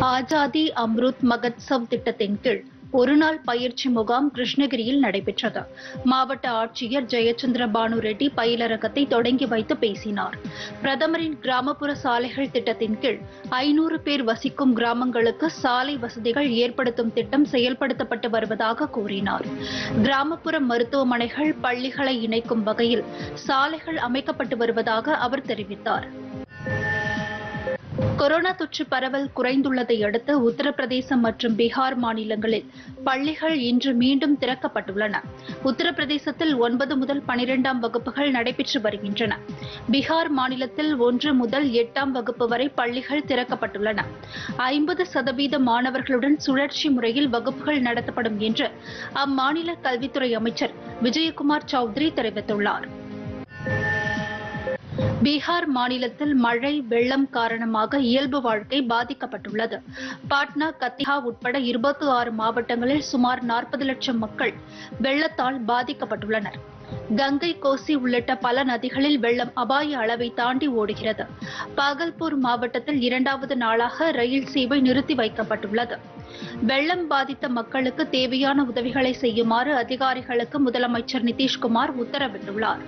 ஆஜாதி அம்ருத் மகத்சவ் திட்டத்தின் கீழ் ஒருநாள் பயிற்சி முகாம் கிருஷ்ணகிரியில் நடைபெற்றது மாவட்ட ஆட்சியர் ஜெயச்சந்திர பானு ரெட்டி பயிலரங்கத்தை தொடங்கி வைத்து பேசினார் பிரதமரின் கிராமப்புற சாலைகள் திட்டத்தின் கீழ் ஐநூறு பேர் வசிக்கும் கிராமங்களுக்கு சாலை வசதிகள் ஏற்படுத்தும் திட்டம் செயல்படுத்தப்பட்டு வருவதாக கூறினார் கிராமப்புற மருத்துவமனைகள் பள்ளிகளை இணைக்கும் வகையில் சாலைகள் அமைக்கப்பட்டு வருவதாக அவர் தெரிவித்தார் கொரோனா தொற்று பரவல் குறைந்துள்ளதை அடுத்து உத்தரப்பிரதேசம் மற்றும் பீகார் மாநிலங்களில் பள்ளிகள் இன்று மீண்டும் திறக்கப்பட்டுள்ளன உத்தரப்பிரதேசத்தில் ஒன்பது முதல் பனிரெண்டாம் வகுப்புகள் நடைபெற்று வருகின்றன பீகார் மாநிலத்தில் ஒன்று முதல் எட்டாம் வகுப்பு வரை பள்ளிகள் திறக்கப்பட்டுள்ளன ஐம்பது சதவீத மாணவர்களுடன் சுழற்சி முறையில் வகுப்புகள் நடத்தப்படும் என்று அம்மாநில கல்வித்துறை அமைச்சர் விஜயகுமார் சௌத்ரி தெரிவித்துள்ளார் பீகார் மாநிலத்தில் மழை வெள்ளம் காரணமாக இயல்பு வாழ்க்கை பாதிக்கப்பட்டுள்ளது பாட்னா கத்திஹா உட்பட இருபத்தி ஆறு மாவட்டங்களில் சுமார் நாற்பது லட்சம் மக்கள் வெள்ளத்தால் பாதிக்கப்பட்டுள்ளனர் கங்கை கோசி உள்ளிட்ட பல நதிகளில் வெள்ளம் அபாய அளவை தாண்டி ஓடுகிறது பாகல்பூர் மாவட்டத்தில் இரண்டாவது நாளாக ரயில் சேவை நிறுத்தி வைக்கப்பட்டுள்ளது வெள்ளம் பாதித்த மக்களுக்கு தேவையான உதவிகளை செய்யுமாறு அதிகாரிகளுக்கு முதலமைச்சர் நிதிஷ்குமார் உத்தரவிட்டுள்ளார்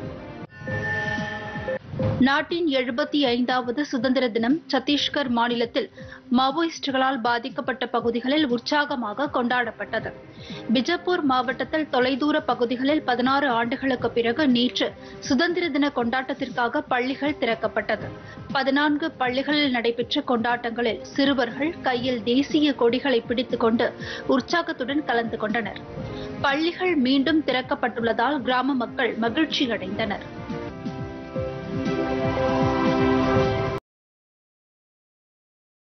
நாட்டின் எழுபத்தி ஐந்தாவது சுதந்திர தினம் சத்தீஸ்கர் மாநிலத்தில் மாவோயிஸ்டுகளால் பாதிக்கப்பட்ட பகுதிகளில் உற்சாகமாக கொண்டாடப்பட்டது பிஜப்பூர் மாவட்டத்தில் தொலைதூர பகுதிகளில் பதினாறு ஆண்டுகளுக்கு பிறகு நேற்று சுதந்திர தின கொண்டாட்டத்திற்காக பள்ளிகள் திறக்கப்பட்டது பதினான்கு பள்ளிகளில் நடைபெற்ற கொண்டாட்டங்களில் சிறுவர்கள் கையில் தேசிய கொடிகளை பிடித்துக் கொண்டு உற்சாகத்துடன் கலந்து கொண்டனர் பள்ளிகள் மீண்டும் திறக்கப்பட்டுள்ளதால் கிராம மக்கள் மகிழ்ச்சி அடைந்தனர்